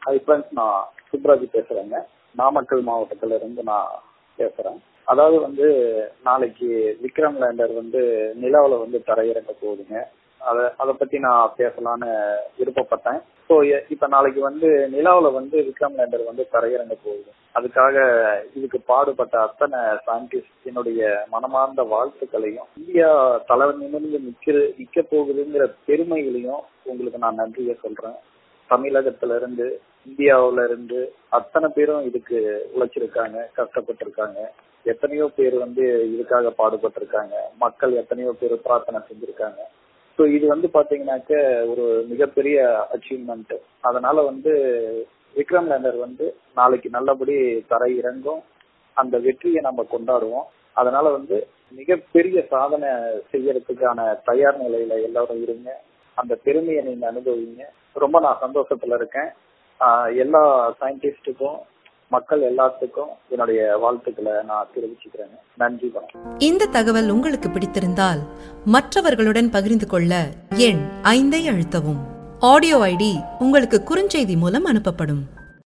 hi friends நான் சுப்ராஜ் பேசுறேங்க நாமக்கல் மாவட்டத்துல இருந்து நான் பேசுறேன் அதாவது வந்து நாளைக்கு விக்ரம் லேண்டர் வந்து நிலாவுல வந்து தரையிறங்க போகுதுங்க அத அதை பத்தி நான் பேசலான்னு விருப்பப்பட்டேன் ஸோ இப்ப நாளைக்கு வந்து நிலாவுல வந்து விக்ரம் லேண்டர் வந்து தரையிறங்க போகுது அதுக்காக இதுக்கு பாடுபட்ட அத்தனை சயின்டிஸ்ட் என்னுடைய மனமார்ந்த வாழ்த்துக்களையும் இந்தியா தலை நிமிர்ந்து நிக்க நிக்க போகுதுங்கிற பெருமைகளையும் உங்களுக்கு நான் நன்றியை சொல்றேன் தமிழகத்துல இருந்து இந்தியாவுல இருந்து அத்தனை பேரும் இதுக்கு உழைச்சிருக்காங்க கஷ்டப்பட்டு இருக்காங்க எத்தனையோ பேர் வந்து இதுக்காக பாடுபட்டிருக்காங்க மக்கள் எத்தனையோ பேர் பிரார்த்தனை செஞ்சிருக்காங்க ஸோ இது வந்து பாத்தீங்கன்னாக்க ஒரு மிகப்பெரிய அச்சீவ்மெண்ட் அதனால வந்து விக்ரம் லேண்டர் வந்து நாளைக்கு நல்லபடி தரை இறங்கும் அந்த வெற்றியை நம்ம கொண்டாடுவோம் அதனால வந்து மிகப்பெரிய சாதனை செய்யறதுக்கான தயார் நிலையில எல்லாரும் இருங்க அந்த பெருமையை நீங்க அனுபவிங்க ரொம்ப நான் சந்தோஷத்துல இருக்கேன் எல்லா சயின்டிஸ்டுக்கும் மக்கள் எல்லாத்துக்கும் என்னுடைய வாழ்த்துக்களை நான் தெரிவிச்சுக்கிறேங்க நன்றி வணக்கம் இந்த தகவல் உங்களுக்கு பிடித்திருந்தால் மற்றவர்களுடன் பகிர்ந்து கொள்ள எண் ஐந்தை அழுத்தவும் ஆடியோ ஐடி உங்களுக்கு குறுஞ்செய்தி மூலம் அனுப்பப்படும்